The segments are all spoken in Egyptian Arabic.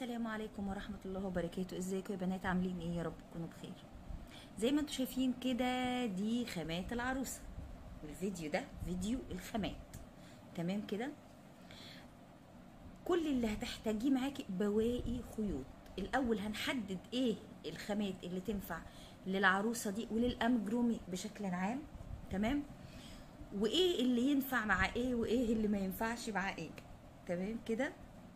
السلام عليكم ورحمة الله وبركاته ازيكم يا بنات عاملين ايه يا رب تكونوا بخير زي ما انتم شايفين كده دي خامات العروسة الفيديو ده فيديو الخامات تمام كده كل اللي هتحتاجيه معاكي بواقي خيوط الاول هنحدد ايه الخامات اللي تنفع للعروسة دي وللامجرومي بشكل عام تمام وايه اللي ينفع مع ايه وايه اللي ما ينفعش مع ايه تمام كده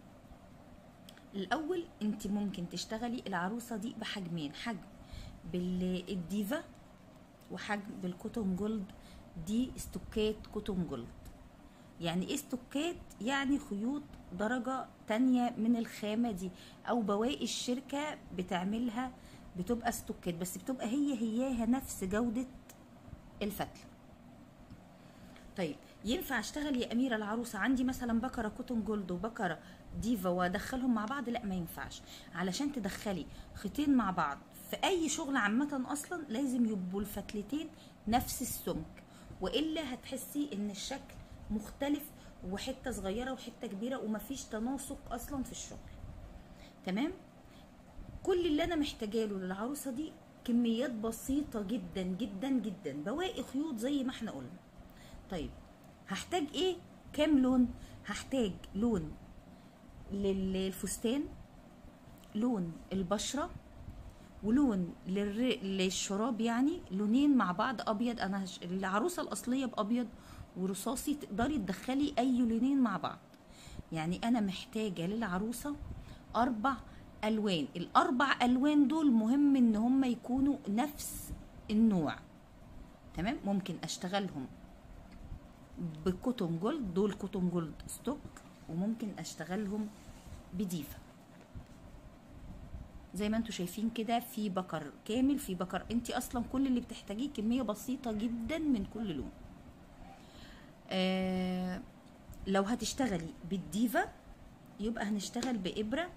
الاول انت ممكن تشتغلي العروسه دي بحجمين حجم بالديفا وحجم بالكوتون جولد دي استوكات كوتون جولد يعني ايه استوكات يعني خيوط درجة تانية من الخامة دي او بواقي الشركة بتعملها بتبقى استوكات بس بتبقى هي هياها نفس جودة الفتلة طيب ينفع اشتغل يا اميره العروسه عندي مثلا بكره كوتون جولد وبكره ديفا وادخلهم مع بعض لا ما ينفعش علشان تدخلي خيطين مع بعض في اي شغل عامه اصلا لازم يبقوا الفتلتين نفس السمك والا هتحسي ان الشكل مختلف وحته صغيره وحته كبيره ومفيش تناسق اصلا في الشغل تمام كل اللي انا محتاجاه له للعروسه دي كميات بسيطه جدا جدا جدا بواقي خيوط زي ما احنا قلنا طيب هحتاج ايه كام لون هحتاج لون للفستان لون البشره ولون للر... للشراب يعني لونين مع بعض ابيض انا هش... العروسه الاصليه بابيض ورصاصي تقدري تدخلي اي لونين مع بعض يعني انا محتاجه للعروسه اربع الوان الاربع الوان دول مهم ان هم يكونوا نفس النوع تمام ممكن اشتغلهم بكوتون جولد دول كوتون جولد ستوك وممكن اشتغلهم بديفا زي ما انتم شايفين كده في بكر كامل في بكر انت اصلا كل اللي بتحتاجيه كميه بسيطه جدا من كل لون آه لو هتشتغلي بالديفا يبقى هنشتغل بابره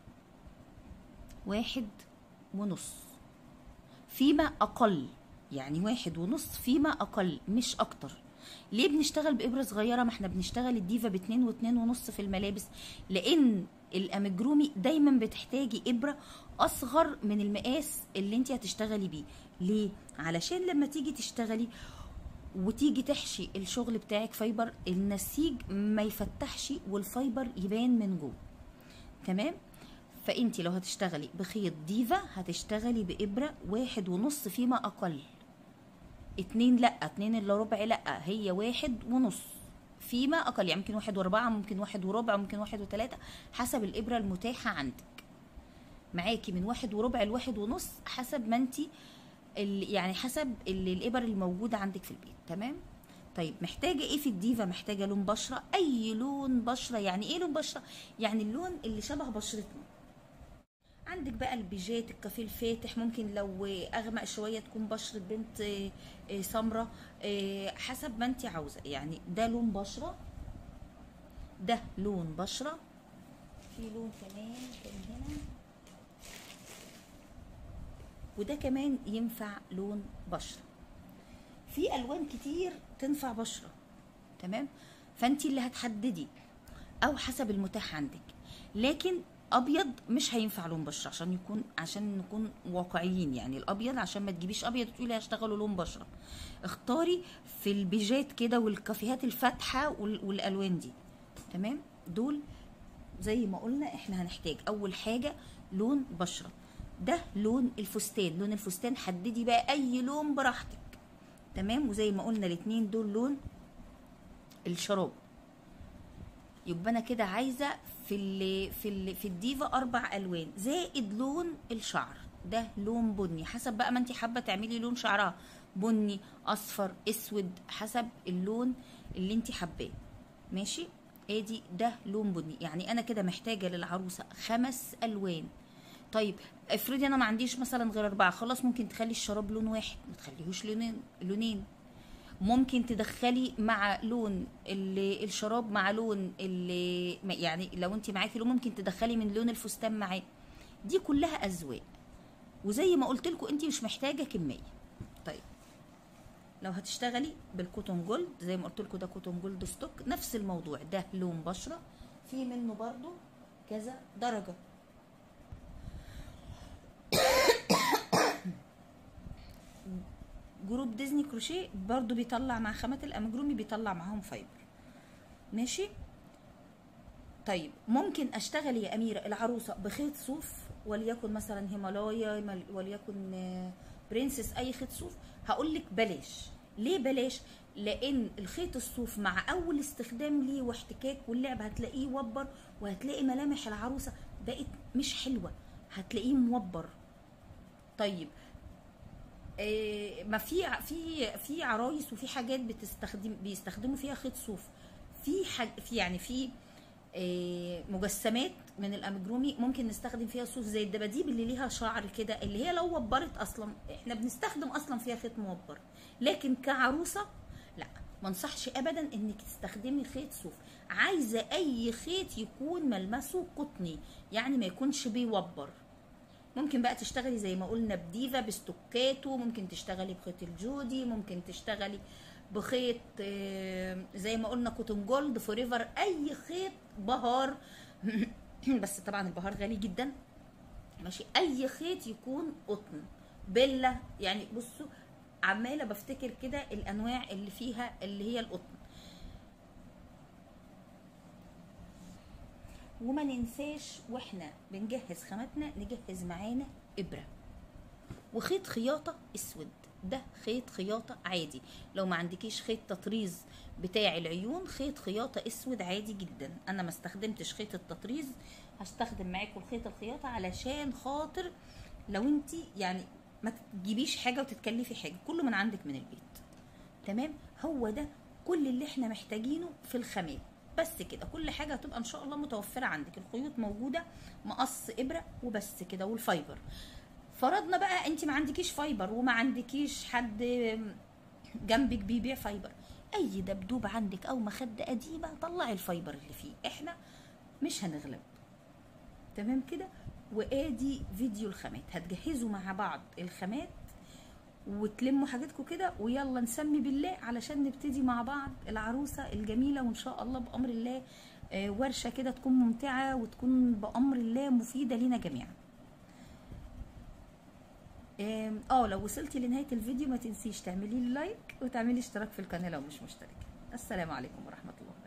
واحد ونص فيما اقل يعني واحد ونص فيما اقل مش اكتر ليه بنشتغل بإبرة صغيرة ما احنا بنشتغل الديفا باتنين واتنين ونص في الملابس لأن الأمجرومي دايما بتحتاجي إبرة أصغر من المقاس اللي انت هتشتغلي بيه ليه؟ علشان لما تيجي تشتغلي وتيجي تحشي الشغل بتاعك فايبر النسيج ما يفتحش والفايبر يبان من جوه تمام؟ فانت لو هتشتغلي بخيط ديفا هتشتغلي بإبرة واحد ونص فيما أقل اتنين لا اتنين الا ربع لا هي واحد ونص فيما اقل يعني ممكن واحد واربعة ممكن واحد وربع ممكن واحد وتلاتة حسب الابرة المتاحة عندك معاكي من واحد وربع لواحد ونص حسب ما انت يعني حسب اللي الابر الموجودة عندك في البيت تمام طيب محتاجة ايه في الديفا محتاجة لون بشرة اي لون بشرة يعني ايه لون بشرة يعني اللون اللي شبه بشرتنا عندك بقى البيجات الكافيه الفاتح ممكن لو اغمق شويه تكون بشره بنت سمراء حسب ما انت عاوزه يعني ده لون بشره ده لون بشره في لون كمان كان هنا وده كمان ينفع لون بشره في الوان كتير تنفع بشره تمام فانت اللي هتحددي او حسب المتاح عندك لكن ابيض مش هينفع لون بشره عشان يكون عشان نكون واقعيين يعني الابيض عشان ما تجيبيش ابيض وتقولي هشتغلوا لون بشره اختاري في البيجات كده والكافيهات الفاتحه والالوان دي تمام دول زي ما قلنا احنا هنحتاج اول حاجه لون بشره ده لون الفستان لون الفستان حددي بقى اي لون براحتك تمام وزي ما قلنا الاتنين دول لون الشراب يبقى انا كده عايزه في ال في ال في الديفا اربع الوان زائد لون الشعر ده لون بني حسب بقى ما انت حابه تعملي لون شعرها بني اصفر اسود حسب اللون اللي انت حباه ماشي ادي ده لون بني يعني انا كده محتاجه للعروسه خمس الوان طيب افرضي انا ما عنديش مثلا غير اربعه خلاص ممكن تخلي الشراب لون واحد ما تخليهوش لونين لونين ممكن تدخلي مع لون الشراب مع لون يعني لو انت معاكي لون ممكن تدخلي من لون الفستان معاه دي كلها اذواق وزي ما قلت لكم انت مش محتاجه كميه طيب لو هتشتغلي بالكوتون جولد زي ما قلت لكم ده كوتون جولد ستوك نفس الموضوع ده لون بشره في منه برضو كذا درجه جروب ديزني كروشيه برضو بيطلع مع خامات الامجرومي بيطلع معاهم فايبر ماشي طيب ممكن اشتغل يا اميره العروسه بخيط صوف وليكن مثلا هيمالايا مل- وليكن آه، برنسس اي خيط صوف هقول لك بلاش ليه بلاش لان الخيط الصوف مع اول استخدام ليه واحتكاك واللعب هتلاقيه وبر وهتلاقي ملامح العروسه بقت مش حلوه هتلاقيه موبر طيب آه، ما في ع- في في عرايس وفي حاجات بتستخدم بيستخدموا فيها خيط صوف في حاج في يعني في آه، مجسمات من الامجرومي ممكن نستخدم فيها صوف زي الدباديب اللي ليها شعر كده اللي هي لو وبرت اصلا احنا بنستخدم اصلا فيها خيط موبر لكن كعروسه لا ما انصحش ابدا انك تستخدمي خيط صوف عايزه اي خيط يكون ملمسه قطني يعني ما يكونش بيوبر ممكن بقى تشتغلي زي ما قلنا بديفا بستوكاتو ممكن تشتغلي بخيط الجودي ممكن تشتغلي بخيط آه، زي ما قلنا كوتون جولد فوريفر اي خيط بهار بس طبعا البهار غالي جدا ماشي اي خيط يكون قطن بيلا يعني بصوا عماله بفتكر كده الانواع اللي فيها اللي هي القطن وما ننساش واحنا بنجهز خاماتنا نجهز معانا ابره وخيط خياطه اسود ده خيط خياطه عادي لو ما عندكيش خيط تطريز بتاع العيون خيط خياطه اسود عادي جدا انا ما استخدمتش خيط التطريز هستخدم معاكم الخيط الخياطه علشان خاطر لو انت يعني ما تجيبيش حاجه وتتكلفي حاجه كله من عندك من البيت تمام هو ده كل اللي احنا محتاجينه في الخامات بس كده كل حاجه هتبقى ان شاء الله متوفره عندك الخيوط موجوده مقص ابره وبس كده والفايبر فرضنا بقى انت ما عندكيش فايبر وما عندكيش حد جنبك بيبيع فايبر اي دبدوب عندك او مخده قديمه طلعي الفايبر اللي فيه احنا مش هنغلب تمام كده وادي فيديو الخامات هتجهزوا مع بعض الخامات وتلموا حاجاتكم كده ويلا نسمي بالله علشان نبتدي مع بعض العروسه الجميله وان شاء الله بامر الله آه، ورشه كده تكون ممتعه وتكون بامر الله مفيده لينا جميعا آم، اه لو وصلتي لنهايه الفيديو ما تنسيش تعملي لي لايك وتعملي اشتراك في القناه لو مش مشتركه السلام عليكم ورحمه الله